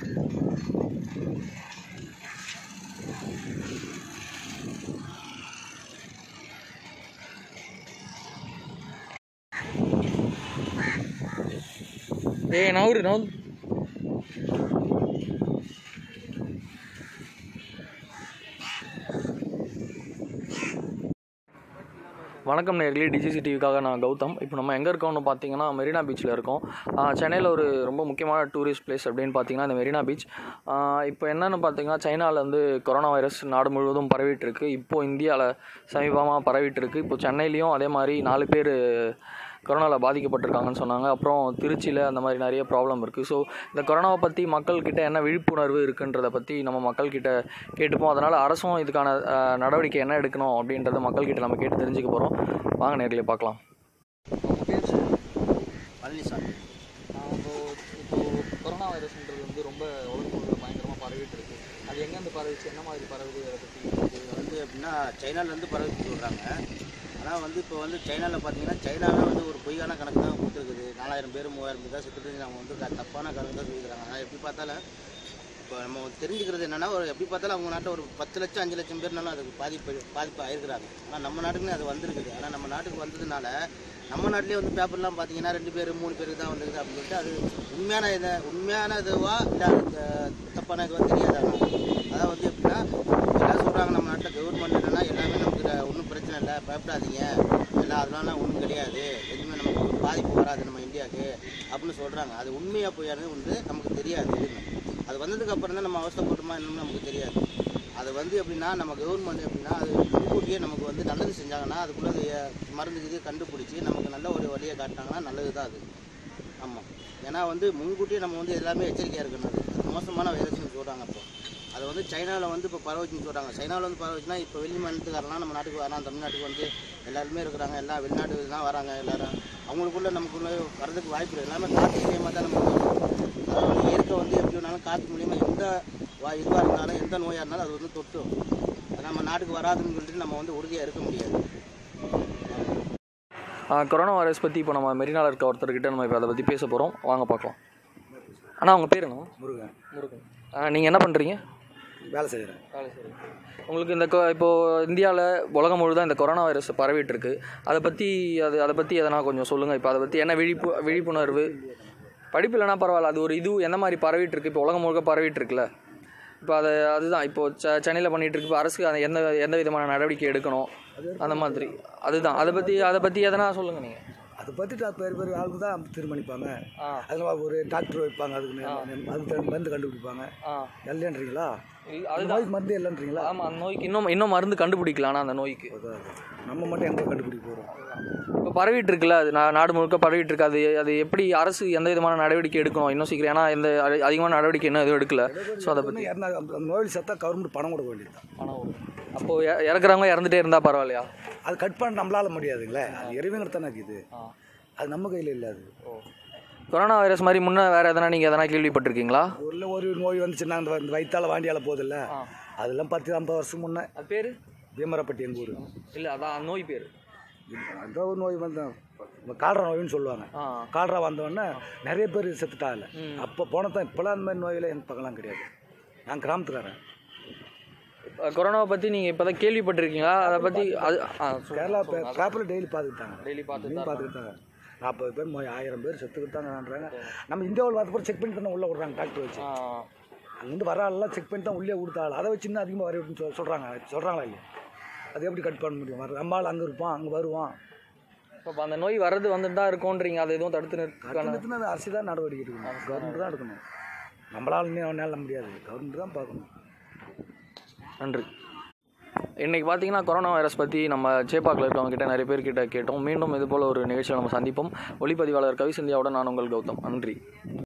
ஏய் நவுரு நவுரு வணக்கம் நேர்களே டிஜிசி டிவிக்காக நான் கௌதம் இப்போ நம்ம எங்கே இருக்கோம்னு பார்த்தீங்கன்னா மெரினா பீச்சில் இருக்கோம் சென்னையில் ஒரு ரொம்ப முக்கியமான டூரிஸ்ட் பிளேஸ் அப்படின்னு பார்த்தீங்கன்னா இந்த மெரினா பீச் இப்போ என்னென்னு பார்த்தீங்கன்னா சைனாவில் வந்து கொரோனா வைரஸ் நாடு முழுவதும் பரவிட்டு இருக்கு இப்போது இந்தியாவில் சமீபமாக பரவிட்டு இருக்கு இப்போ சென்னையிலையும் அதே மாதிரி நாலு பேர் கொரோனாவில் பாதிக்கப்பட்டிருக்காங்கன்னு சொன்னாங்க அப்புறம் திருச்சியில் அந்த மாதிரி நிறைய ப்ராப்ளம் இருக்குது ஸோ இந்த கொரோனாவை பற்றி மக்கள்கிட்ட என்ன விழிப்புணர்வு இருக்குன்றதை பற்றி நம்ம மக்கள்கிட்ட கேட்டுப்போம் அதனால் அரசும் இதுக்கான அஹ், நடவடிக்கை என்ன எடுக்கணும் அப்படின்றத மக்கள்கிட்ட நம்ம கேட்டு தெரிஞ்சுக்க போகிறோம் வாங்க நேர்லயே பார்க்கலாம் பழனிசாமி இப்போ இப்போ கொரோனா வைரஸ்ன்றது வந்து ரொம்ப உலகம் பயங்கரமாக பரவிட்டு இருக்கு அது எங்கேருந்து பரவிச்சு என்ன மாதிரி பரவுது அதை பற்றி இது வந்து எப்படின்னா சைனாலேருந்து பரவி சொல்கிறாங்க ஆனால் வந்து இப்போ வந்து சைனாவில் பார்த்தீங்கன்னா சைனாவில் வந்து ஒரு பொய்யான கணக்கு தான் கொடுத்துருக்குது நாலாயிரம் பேர் மூவாயிரம் பேர் தான் செத்துட்டு அவங்க வந்து க- தப்பான கணக்கு தான் சொல்லிக்கிறாங்க ஆனால் எப்படி பார்த்தாலும் இப்போ நம்ம தெரிஞ்சுக்கிறது என்னன்னா ஒரு எப்படி பார்த்தாலும் அவங்க நாட்டில் ஒரு பத்து லட்சம் அஞ்சு லட்சம் பேர்னாலும் அதுக்கு பாதிப்பு பாதிப்பு ஆயிருக்கிறாங்க ஆனால் நம்ம நாட்டுக்குன்னு அது வந்திருக்குது ஆனால் நம்ம நாட்டுக்கு வந்ததுனால நம்ம நாட்டிலே வந்து பேப்பர்லாம் பார்த்தீங்கன்னா ரெண்டு பேர் மூணு பேருக்கு தான் வந்திருக்குது அப்படின்னு சொல்லிட்டு அது உண்மையான இதை உண்மையான இதுவா இல்லை அது அஹ், தப்பான இதுவா தெரியாது ஆனால் அதான் வந்து எப்படின்னா எல்லாம் சொல்கிறாங்க நம்ம நாட்டில் கவர்மெண்ட் என்னன்னா எல்லாமே நமக்கு ஒன்றும் பிரச்சனை இல்லை பயப்படாதீங்க எல்லாம் அதனால ஒன்றும் கிடையாது எதுவுமே நமக்கு ஒரு பாதிப்பு வராது நம்ம இந்தியாவுக்கு அப்படின்னு சொல்கிறாங்க அது உண்மையாக பொய்யானது வந்து நமக்கு தெரியாது எதுவுமே அது வந்ததுக்கு அப்புறம் தான் நம்ம அவசரப்பட்டுமா என்னன்னு நமக்கு தெரியாது அது வந்து எப்படின்னா நம்ம கவர்மெண்ட் எப்படின்னா அது முன்கூட்டியே நமக்கு வந்து நல்லது செஞ்சாங்கன்னா அதுக்குள்ளே அது மருந்து இது கண்டுபிடிச்சி நமக்கு நல்ல ஒரு வழியை காட்டினாங்கன்னா நல்லது தான் அது ஆமாம் ஏன்னா வந்து முன்கூட்டியே நம்ம வந்து எல்லாமே எச்சரிக்கையாக இருக்கணும் அது அது மோசமான வைரஸ்னு சொல்கிறாங்க இப்போ அது வந்து சைனாவில் வந்து இப்போ பரவச்சுன்னு சொல்கிறாங்க சைனாவில் வந்து பரவச்சுன்னா இப்போ வெளி மாநிலத்துக்காரெல்லாம் நம்ம நாட்டுக்கு வரான் தமிழ்நாட்டுக்கு வந்து எல்லாருமே இருக்கிறாங்க எல்லாம் வெளிநாடு தான் வராங்க எல்லாரும் அவங்களுக்குள்ள நமக்குள்ள வரதுக்கு வாய்ப்பு இருக்குது எல்லாமே காற்று மூலியமாக தான் நம்ம அது வந்து இயற்கை வந்து எப்படி வேணாலும் காற்று மூலியமாக எந்த வா இதுவாக இருந்தாலும் எந்த நோயாக இருந்தாலும் அது வந்து தொட்டும் அது நம்ம நாட்டுக்கு வராதுன்னு சொல்லிட்டு நம்ம வந்து உறுதியாக இருக்க முடியாது கொரோனா வைரஸ் பற்றி இப்போ நம்ம மெரினாவில் இருக்க ஒருத்தர்கிட்ட நம்ம இப்போ அதை பற்றி பேச போகிறோம் வாங்க பார்க்கலாம் அண்ணா உங்கள் பேர் என்ன முருகன் முருகன் நீங்கள் என்ன பண்ணுறீங்க வேலை செய்கிறேன் வேலை சரி உங்களுக்கு இந்த கொ- இப்போ இந்தியாவில் உலகம் முழுதான் இந்த கொரோனா வைரஸ் பரவிட்டு இருக்கு அதை பற்றி அது அதை பற்றி எதனா கொஞ்சம் சொல்லுங்கள் இப்போ அதை பற்றி என்ன விழிப்பு விழிப்புணர்வு படிப்பு இல்லைனா பரவாயில்ல அது ஒரு இது எந்த மாதிரி பரவிட்டு இருக்கு இப்போ உலகம் முழுக்க பரவிட்டு இருக்குல்ல இப்போ அது அதுதான் இப்போ செ சென்னையில் பண்ணிட்டு இருக்கு இப்போ அரசு அது எந்த எந்த விதமான நடவடிக்கை எடுக்கணும் அந்த மாதிரி அதுதான் அதை பற்றி அதை பற்றி எதனா சொல்லுங்கள் நீங்கள் அதை பற்றி பெரிய பெரிய ஆளுக்கு தான் தீர்மானிப்பாங்க ஆ அதில் ஒரு டாக்டர் வைப்பாங்க அதுக்கு நே- அதுக்கு தகுந்த மருந்து கண்டுபிடிப்பாங்க ஆ இல்லைன்றீங்களா இ- அந்த அதுதான் நோய்க்கு மருந்து இல்லைன்றீங்களா ஆமாம் அந்த நோய்க்கு இன்னும் இன்னும் மருந்து கண்டுபிடிக்கலாம் ஆனால் அந்த நோய்க்கு அதான் அது. நம்ம மட்டும் எங்கே கண்டுபிடிக்க போகிறோம் இப்போ பரவிட்டு இருக்குல்ல அது நா- நாடு முழுக்க பரவிட்டு இருக்கு அது அது எப்படி அரசு எந்த விதமான நடவடிக்கை எடுக்கணும் இன்னும் சீக்கிரம் ஏன்னா எந்த அதி- அதிகமான நடவடிக்கை இன்னும் எதுவும் எடுக்கல ஸோ அதை பற்றி இறந்தா அந்த அந்த நோயில் செத்தா கவர்மெண்ட் பணம் கொடுக்க வேண்டியது தான் பணம் அப்போது இ- இறக்குறவங்க இறந்துட்டே இருந்தால் பரவாயில்லையா அது கட் பண்ண நம்மளால முடியாதுங்களே அது இறைவங்கிட்ட தானே இருக்குது அது நம்ம கையில் இல்லை அது கொரோனா வைரஸ் மாதிரி முன்னே வேறு எதனா நீங்கள் எதனா கேள்விப்பட்டிருக்கீங்களா ஊரில் ஒரு நோய் வந்துச்சுன்னா அந்த இந்த வயிற்றால வாண்டியால போதில்ல அதெல்லாம் பத்து ஐம்பது வருஷம் முன்னே அது பேர் பீமரப்பட்டி எங்கள் ஊர் இல்லை அதான் அந்த நோய் பேர் அந்த ஒரு நோய் வந்து கால்ரா நோயின்னு சொல்லுவாங்க ஆ கால்ரா வந்தோடனே நிறைய பேர் செத்துட்டாங்கல்ல அப்போ போனதான் இப்போலாம் அந்த மாதிரி நோயில் எங்கள் பக்கம்லாம் கிடையாது நான் கிராமத்துக்காரன் இப்போ கொரோனாவை பற்றி நீங்கள் இப்போ தான் கேள்விப்பட்டிருக்கீங்களா அதை பற்றி அது ஆ கேரளா பேப்பரில் டெய்லி பார்த்துக்கிட்டாங்க டெய்லி பார்த்து டெய்லி பார்த்துக்கிட்டாங்க நாற்பது பேர் நோய் ஆயிரம் பேர் செத்துக்கிட்டாங்கன்றாங்க நம்ம இந்தியாவில் பார்த்து கூட செக் பண்ணி தானே உள்ளே விட்றாங்க டாக்டர் வச்சு ஆ அங்கேருந்து வர ஆளெல்லாம் செக் பண்ணி தான் உள்ளே கொடுத்தாள் அதை வச்சு இன்னும் அதிகமாக வர சொல் சொல்கிறாங்க சொல்கிறாங்களா இல்லையா அது எப்படி கட் பண்ண முடியும் வர நம்ம ஆள் அங்கே இருப்பான் அங்கே வருவான் இப்போ அந்த நோய் வர்றது வந்துட்டு தான் இருக்கோன்றீங்க அதை எதுவும் தடுத்து நிறுத்துக்கான கட்டணத்துக்கு அது அரசு தான் நடவடிக்கை எடுக்கணும் கவர்மெண்ட் தான் எடுக்கணும் நம்மளால இன்னும் நேரம் முடியாது கவர்மெண்ட் தான் பார்க்கணும் நன்றி இன்னைக்கு பார்த்தீங்கன்னா கொரோனா வைரஸ் பற்றி நம்ம சேப்பாக்கில் இருக்கவங்க கிட்ட நிறைய பேர் கிட்ட கேட்டோம் மீண்டும் இது போல் ஒரு நிகழ்ச்சியை நம்ம சந்திப்போம் ஒளிப்பதிவாளர் கவி சந்தியாவுடன் நான் உங்கள் கௌதம் நன்றி